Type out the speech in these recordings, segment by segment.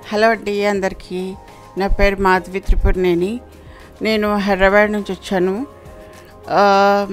hello అండి అందరికీ నా పేరు మాధవి త్రిపురనేని నేను హైదరాబాద్ నుంచి వచ్చాను ఆ,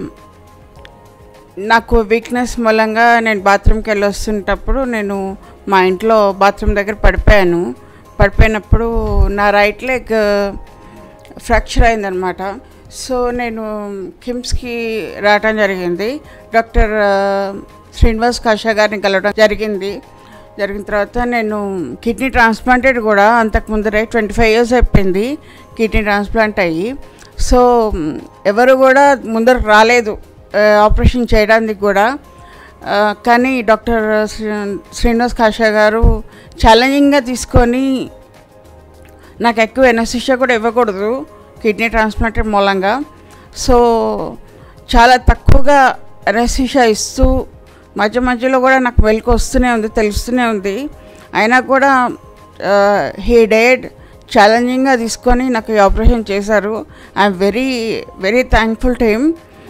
నాకు వీక్నెస్ మూలంగా నేను బాత్రూమ్కి వెళ్ళి వస్తుంటప్పుడు నేను మా ఇంట్లో బాత్రూమ్ దగ్గర పడిపోయాను పడిపోయినప్పుడు నా రైట్ లెగ్ ఫ్రాక్చర్ అయిందనమాట సో నేను కిమ్స్కి రావటం జరిగింది డాక్టర్ ఆ, శ్రీనివాస్ కాషా గారిని కలవడం జరిగింది జరిగిన తర్వాత నేను కిడ్నీ ట్రాన్స్ప్లాంటెడ్ కూడా అంతకు ముందరే ట్వంటీ ఫైవ్ ఇయర్స్ అయిపోయింది కిడ్నీ ట్రాన్స్ప్లాంట్ అయ్యి సో మ్, ఎవరు కూడా ముందరకు రాలేదు ఆ, ఆపరేషన్ చేయడానికి కూడా ఆ, కానీ డాక్టర్ శ్రీ- శ్రీనివాస్ కాషా గారు ఛాలెంజింగ్గా తీసుకొని నాకు ఎక్కువ ఎనసిషియా కూడా ఇవ్వకూడదు కిడ్నీ ట్రాన్స్ప్లాంటెడ్ మూలంగా సో చాలా తక్కువగా ఎనసిషియా ఇస్తూ మధ్య మధ్యలో కూడా నాకు వెలుకు వస్తూనే ఉంది తెలుస్తూనే ఉంది అయినా కూడా హీ డేడ్ ఛాలెంజింగ్గా తీసుకొని నాకు ఈ ఆపరేషన్ చేశారు I'm very very thankful to him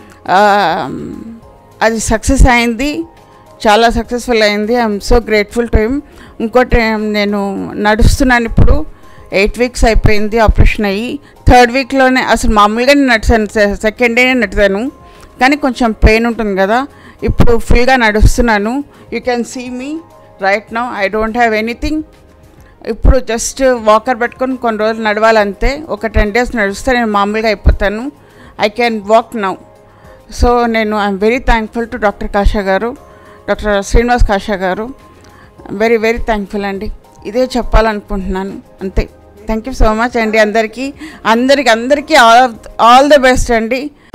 అది సక్సెస్ అయింది చాలా సక్సెస్ఫుల్ అయింది I'm so grateful to him ఇంకోటి నేను నడుస్తున్నాను ఇప్పుడు ఎయిట్ వీక్స్ అయిపోయింది ఆపరేషన్ అయ్యి థర్డ్ వీక్లోనే అసలు మామూలుగా నేను నడిచాను సెకండ్ డేనే నడిచాను కానీ కొంచెం పెయిన్ ఉంటుంది కదా ఇప్పుడు ఫుల్గా నడుస్తున్నాను you can see me right now I don't have anything ఇప్పుడు జస్ట్ వాకర్ పెట్టుకొని కొన్ని రోజులు నడవాలంతే ఒక టెన్ డేస్ నడిస్తే నేను మామూలుగా అయిపోతాను I can walk now so నేను I'm very thankful to doctor Kasha గారు డాక్టర్ శ్రీనివాస్ కాషా గారు వెరీ వెరీ థ్యాంక్ఫుల్ అండి ఇదే చెప్పాలనుకుంటున్నాను అంతే థ్యాంక్ యూ సో మచ్ అండి అందరికీ అందరికి అందరికీ ఆల్ ఆల్ ద బెస్ట్ అండి